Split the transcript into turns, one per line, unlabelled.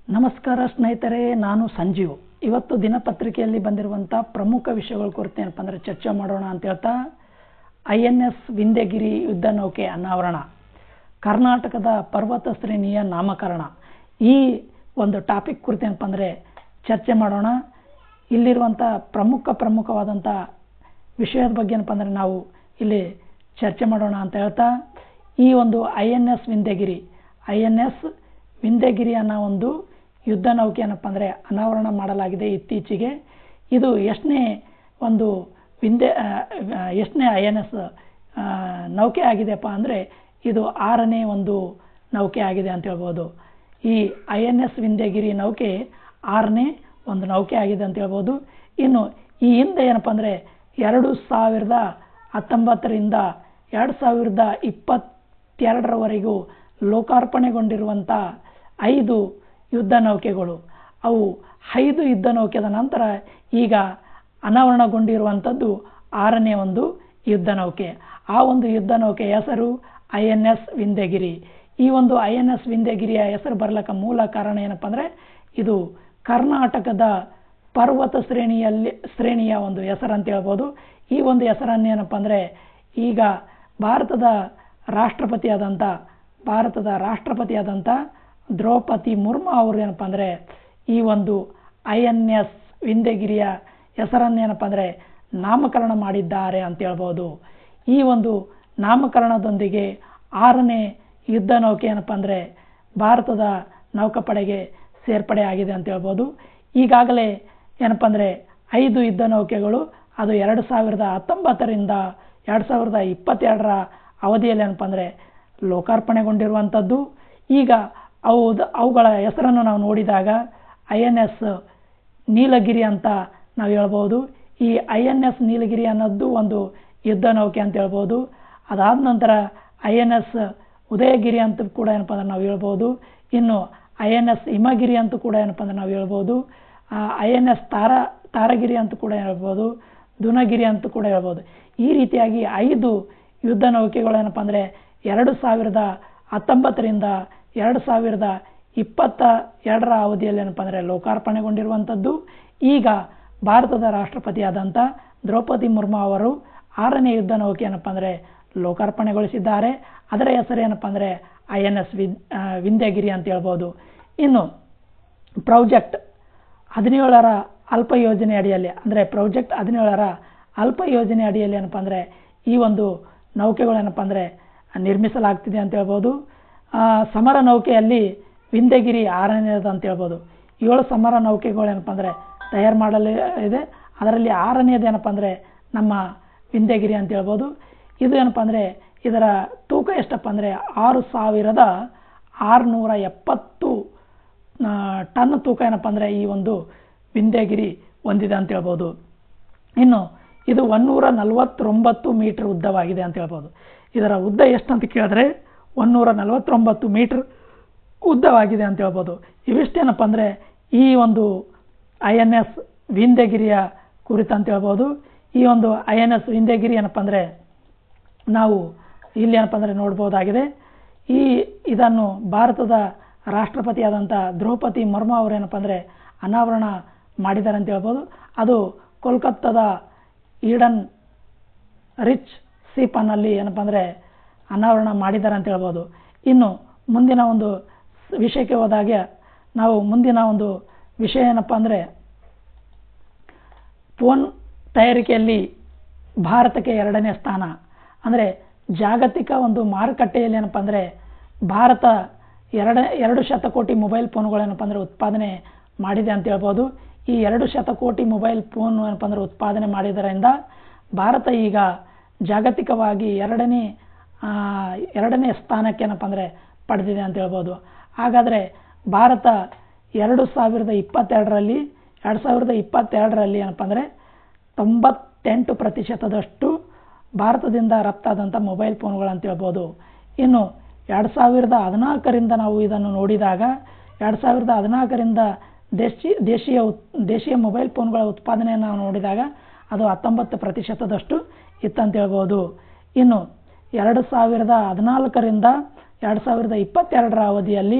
ನಮಸ್ಕಾರ ಸ್ನೇಹಿತರೆ ನಾನು ಸಂಜೀವ್ ಇವತ್ತು ದಿನಪತ್ರಿಕೆಯಲ್ಲಿ ಬಂದಿರುವಂಥ ಪ್ರಮುಖ ವಿಷಯಗಳ ಕುರಿತು ಏನಪ್ಪ ಅಂದರೆ ಚರ್ಚೆ ಮಾಡೋಣ ಅಂತ ಹೇಳ್ತಾ ಐ ಎನ್ ಎಸ್ ವಿಂಧ್ಯಗಿರಿ ಯುದ್ಧ ನೌಕೆ ಅನಾವರಣ ಕರ್ನಾಟಕದ ಪರ್ವತ ಶ್ರೇಣಿಯ ನಾಮಕರಣ ಈ ಒಂದು ಟಾಪಿಕ್ ಕುರಿತು ಏನಪ್ಪ ಅಂದರೆ ಚರ್ಚೆ ಮಾಡೋಣ ಇಲ್ಲಿರುವಂಥ ಪ್ರಮುಖ ಪ್ರಮುಖವಾದಂಥ ವಿಷಯದ ಬಗ್ಗೆ ಏನಪ್ಪ ಅಂದರೆ ನಾವು ಇಲ್ಲಿ ಚರ್ಚೆ ಮಾಡೋಣ ಅಂತ ಹೇಳ್ತಾ ಈ ಒಂದು I N S Vindhyagiri I N S Vindhyagiri ಅನ್ನೋ ಒಂದು ಯುದ್ಧ ನೌಕೆ ಏನಪ್ಪ ಅಂದರೆ ಅನಾವರಣ ಮಾಡಲಾಗಿದೆ ಇತ್ತೀಚೆಗೆ ಇದು ಎಷ್ಟನೇ ಒಂದು ವಿಂಧ್ಯ ಎಷ್ಟನೇ ಐ ಎನ್ ಎಸ್ ನೌಕೆ ಆಗಿದೆಯಪ್ಪ ಅಂದರೆ ಇದು ಆರನೇ ಒಂದು ನೌಕೆ ಆಗಿದೆ ಅಂತ ಹೇಳ್ಬೋದು ಈ ಐ ಎನ್ ಎಸ್ ವಿಂಧ್ಯಗಿರಿ ನೌಕೆ ಆರನೇ ಒಂದು ನೌಕೆ ಆಗಿದೆ ಅಂತ ಹೇಳ್ಬೋದು ಇನ್ನು ಈ ಹಿಂದೆ ಏನಪ್ಪ ಅಂದರೆ ಎರಡು ಸಾವಿರದ ಹತ್ತೊಂಬತ್ತರಿಂದ ಎರಡು ಸಾವಿರದ ಇಪ್ಪತ್ತೆರಡರವರೆಗೂ ಲೋಕಾರ್ಪಣೆಗೊಂಡಿರುವಂಥ ಐದು ಯುದ್ಧ ನೌಕೆಗಳು ಅವು ಐದು ಯುದ್ಧ ನೌಕೆದ ನಂತರ ಈಗ ಅನಾವರಣಗೊಂಡಿರುವಂಥದ್ದು ಆರನೇ ಒಂದು ಯುದ್ಧ ನೌಕೆ ಆ ಒಂದು ಯುದ್ಧ ನೌಕೆ ಹೆಸರು ಐ ಎನ್ ಎಸ್ ವಿಂಧ್ಯಗಿರಿ ಈ ಒಂದು ಐ ಎನ್ ಎಸ್ ವಿಂಧ್ಯಗಿರಿಯ ಹೆಸರು ಬರ್ಲಿಕ್ಕೆ ಮೂಲ ಕಾರಣ ಏನಪ್ಪ ಅಂದರೆ ಇದು ಕರ್ನಾಟಕದ ಪರ್ವತ ಶ್ರೇಣಿಯಲ್ಲಿ ಶ್ರೇಣಿಯ ಒಂದು ಹೆಸರು ಅಂತ ಹೇಳ್ಬೋದು ಈ ಒಂದು ಹೆಸರನ್ನು ಏನಪ್ಪ ಅಂದರೆ ಈಗ ಭಾರತದ ರಾಷ್ಟ್ರಪತಿಯಾದಂಥ ಭಾರತದ ರಾಷ್ಟ್ರಪತಿಯಾದಂಥ ದ್ರೌಪದಿ ಮುರ್ಮು ಅವರು ಏನಪ್ಪ ಅಂದರೆ ಈ ಒಂದು ಐ ಎನ್ ಎಸ್ ವಿಂಧ್ಯಗಿರಿಯ ಹೆಸರನ್ನು ಏನಪ್ಪ ಅಂದರೆ ನಾಮಕರಣ ಮಾಡಿದ್ದಾರೆ ಅಂತ ಹೇಳ್ಬೋದು ಈ ಒಂದು ನಾಮಕರಣದೊಂದಿಗೆ ಆರನೇ ಯುದ್ಧ ನೌಕೆ ಏನಪ್ಪ ಅಂದರೆ ಭಾರತದ ನೌಕಾಪಡೆಗೆ ಸೇರ್ಪಡೆ ಆಗಿದೆ ಅಂತ ಹೇಳ್ಬೋದು ಈಗಾಗಲೇ ಏನಪ್ಪ ಅಂದರೆ ಐದು ಯುದ್ಧ ನೌಕೆಗಳು ಅದು ಎರಡು ಸಾವಿರದ ಹತ್ತೊಂಬತ್ತರಿಂದ ಎರಡು ಸಾವಿರದ ಇಪ್ಪತ್ತೆರಡರ ಅವಧಿಯಲ್ಲಿ ಏನಪ್ಪ ಅಂದರೆ ಲೋಕಾರ್ಪಣೆಗೊಂಡಿರುವಂಥದ್ದು ಈಗ ಅವು ಅವುಗಳ ಹೆಸರನ್ನು ನಾವು ನೋಡಿದಾಗ ಐ ಎನ್ ಎಸ್ ನೀಲಗಿರಿ ಅಂತ ನಾವು ಹೇಳ್ಬೋದು ಈ ಐ ಎನ್ ಎಸ್ ನೀಲಗಿರಿ ಅನ್ನೋದು ಒಂದು ಯುದ್ಧ ನೌಕೆ ಅಂತ ಹೇಳ್ಬೋದು ಅದಾದ ನಂತರ ಐ ಎನ್ ಎಸ್ ಉದಯಗಿರಿ ಅಂತ ಕೂಡ ಏನಪ್ಪ ಅಂದ್ರೆ ನಾವು ಹೇಳ್ಬೋದು ಇನ್ನು ಐ ಎನ್ ಎಸ್ ಹಿಮಗಿರಿ ಅಂತ ಕೂಡ ಏನಪ್ಪ ಅಂದ್ರೆ ನಾವು ಹೇಳ್ಬೋದು I N S Tara Taragiri ಅಂತ ಕೂಡ ಹೇಳ್ಬೋದು ದುನಗಿರಿ ಅಂತ ಕೂಡ ಹೇಳ್ಬೋದು ಈ ರೀತಿಯಾಗಿ ಐದು ಯುದ್ಧ ನೌಕೆಗಳು ಏನಪ್ಪ ಅಂದರೆ ಎರಡು ಸಾವಿರದ ಹತ್ತೊಂಬತ್ತರಿಂದ ಎರಡು ಸಾವಿರದ ಇಪ್ಪತ್ತ ಎರಡರ ಅವಧಿಯಲ್ಲಿ ಏನಪ್ಪ ಅಂದರೆ ಲೋಕಾರ್ಪಣೆಗೊಂಡಿರುವಂಥದ್ದು ಈಗ ಭಾರತದ ರಾಷ್ಟ್ರಪತಿಯಾದಂಥ ದ್ರೌಪದಿ ಮುರ್ಮು ಅವರು ಆರನೇ ಯುದ್ಧ ನೌಕೆ ಏನಪ್ಪ ಅಂದರೆ ಲೋಕಾರ್ಪಣೆಗೊಳಿಸಿದ್ದಾರೆ ಅದರ ಹೆಸರು ಏನಪ್ಪ ಅಂದರೆ ಐ ಎನ್ ಎಸ್ ವಿನ್ ವಿಂಧ್ಯಗಿರಿ ಅಂತ ಹೇಳ್ಬೋದು ಇನ್ನು ಪ್ರಾಜೆಕ್ಟ್ ಹದಿನೇಳರ ಅಲ್ಪ ಯೋಜನೆ ಅಡಿಯಲ್ಲಿ ಅಂದರೆ ಪ್ರಾಜೆಕ್ಟ್ ಹದಿನೇಳರ ಅಲ್ಪ ಯೋಜನೆ ಅಡಿಯಲ್ಲಿ ಏನಪ್ಪ ಅಂದರೆ ಈ ಒಂದು ನೌಕೆಗಳು ಏನಪ್ಪ ಅಂದರೆ ನಿರ್ಮಿಸಲಾಗ್ತಿದೆ ಅಂತ ಹೇಳ್ಬೋದು ಸಮರ ನೌಕೆಯಲ್ಲಿ ವಿಂಧ್ಯಗಿರಿ ಆರನೇದು ಅಂತ ಹೇಳ್ಬೋದು ಏಳು ಸಮರ ನೌಕೆಗಳು ಏನಪ್ಪ ಅಂದರೆ ತಯಾರು ಮಾಡಲು ಇದೆ ಅದರಲ್ಲಿ ಆರನೇದು ಏನಪ್ಪ ಅಂದರೆ ನಮ್ಮ ವಿಂಧ್ಯಗಿರಿ ಅಂತ ಹೇಳ್ಬೋದು ಇದು ಏನಪ್ಪ ಅಂದರೆ ಇದರ ತೂಕ ಎಷ್ಟಪ್ಪ ಅಂದರೆ ಆರು ಸಾವಿರದ ಆರುನೂರ ಎಪ್ಪತ್ತು ಟನ್ ತೂಕ ಏನಪ್ಪ ಅಂದರೆ ಈ ಒಂದು ವಿಂಧ್ಯಗಿರಿ ಹೊಂದಿದೆ ಅಂತ ಹೇಳ್ಬೋದು ಇನ್ನು ಇದು ಒನ್ನೂರ ನಲವತ್ತೊಂಬತ್ತು ಮೀಟರ್ ಉದ್ದವಾಗಿದೆ ಅಂತ ಹೇಳ್ಬೋದು ಇದರ ಉದ್ದ ಎಷ್ಟು ಅಂತ ಕೇಳಿದ್ರೆ ಒನ್ನೂರ ನಲವತ್ತೊಂಬತ್ತು ಮೀಟರ್ ಉದ್ದವಾಗಿದೆ ಅಂತ ಹೇಳ್ಬೋದು ಇವಿಷ್ಟೇನಪ್ಪ ಅಂದರೆ ಈ ಒಂದು ಐ ಎನ್ ಎಸ್ ವಿಂಧ್ಯಗಿರಿಯ ಕುರಿತಂತ ಹೇಳ್ಬೋದು ಈ ಒಂದು ಐ ಎನ್ ಎಸ್ ವಿಂಧ್ಯಗಿರಿ ಏನಪ್ಪ ಅಂದರೆ ನಾವು ಇಲ್ಲಿ ಏನಪ್ಪ ಅಂದರೆ ನೋಡ್ಬೋದಾಗಿದೆ ಈ ಇದನ್ನು ಭಾರತದ ರಾಷ್ಟ್ರಪತಿಯಾದಂಥ ದ್ರೌಪದಿ ಮುರ್ಮು ಅವರು ಏನಪ್ಪ ಅಂದರೆ ಅನಾವರಣ ಮಾಡಿದ್ದಾರೆ ಅಂತ ಹೇಳ್ಬೋದು ಅದು ಕೋಲ್ಕತ್ತಾದ ಈಡನ್ ರಿಚ್ ಸೀಪನ್ನಲ್ಲಿ ಏನಪ್ಪ ಅಂದರೆ ಅನಾವರಣ ಮಾಡಿದ್ದಾರೆ ಅಂತ ಹೇಳ್ಬೋದು ಇನ್ನು ಮುಂದಿನ ಒಂದು ವಿಷಯಕ್ಕೆ ಹೋದಾಗೆ ನಾವು ಮುಂದಿನ ಒಂದು ವಿಷಯ ಏನಪ್ಪ ಅಂದರೆ ಫೋನ್ ತಯಾರಿಕೆಯಲ್ಲಿ ಭಾರತಕ್ಕೆ ಎರಡನೇ ಸ್ಥಾನ ಅಂದರೆ ಜಾಗತಿಕ ಒಂದು ಮಾರುಕಟ್ಟೆಯಲ್ಲಿ ಏನಪ್ಪ ಅಂದರೆ ಭಾರತ ಎರಡು ಎರಡು ಶತಕೋಟಿ ಮೊಬೈಲ್ ಫೋನ್ಗಳೇನಪ್ಪ ಅಂದರೆ ಉತ್ಪಾದನೆ ಮಾಡಿದೆ ಅಂತ ಹೇಳ್ಬೋದು ಈ ಎರಡು ಶತಕೋಟಿ ಮೊಬೈಲ್ ಫೋನ್ ಏನಪ್ಪ ಅಂದರೆ ಉತ್ಪಾದನೆ ಮಾಡಿದರಿಂದ ಭಾರತ ಈಗ ಜಾಗತಿಕವಾಗಿ ಎರಡನೇ ಎರಡನೇ ಸ್ಥಾನಕ್ಕೆ ಏನಪ್ಪ ಅಂದರೆ ಪಡೆದಿದೆ ಅಂತ ಹೇಳ್ಬೋದು ಹಾಗಾದರೆ ಭಾರತ ಎರಡು ಸಾವಿರದ ಇಪ್ಪತ್ತೆರಡರಲ್ಲಿ ಎರಡು ಸಾವಿರದ ಇಪ್ಪತ್ತೆರಡರಲ್ಲಿ ಏನಪ್ಪ ಅಂದರೆ ತೊಂಬತ್ತೆಂಟು ಪ್ರತಿಶತದಷ್ಟು ಭಾರತದಿಂದ ರಫ್ತಾದಂಥ ಮೊಬೈಲ್ ಫೋನ್ಗಳಂತ ಹೇಳ್ಬೋದು ಇನ್ನು ಎರಡು ಸಾವಿರದ ಹದಿನಾಲ್ಕರಿಂದ ನಾವು ಇದನ್ನು ನೋಡಿದಾಗ ಎರಡು ಸಾವಿರದ ಹದಿನಾಲ್ಕರಿಂದ ದೇಶಿ ದೇಶೀಯ ಉತ್ ದೇಶೀಯ ಮೊಬೈಲ್ ಫೋನ್ಗಳ ಉತ್ಪಾದನೆಯನ್ನು ನಾವು ನೋಡಿದಾಗ ಅದು ಹತ್ತೊಂಬತ್ತು ಪ್ರತಿಶತದಷ್ಟು ಇತ್ತಂತ ಹೇಳ್ಬೋದು ಇನ್ನು ಎರಡು ಸಾವಿರದ ಹದಿನಾಲ್ಕರಿಂದ ಎರಡು ಸಾವಿರದ ಇಪ್ಪತ್ತೆರಡರ ಅವಧಿಯಲ್ಲಿ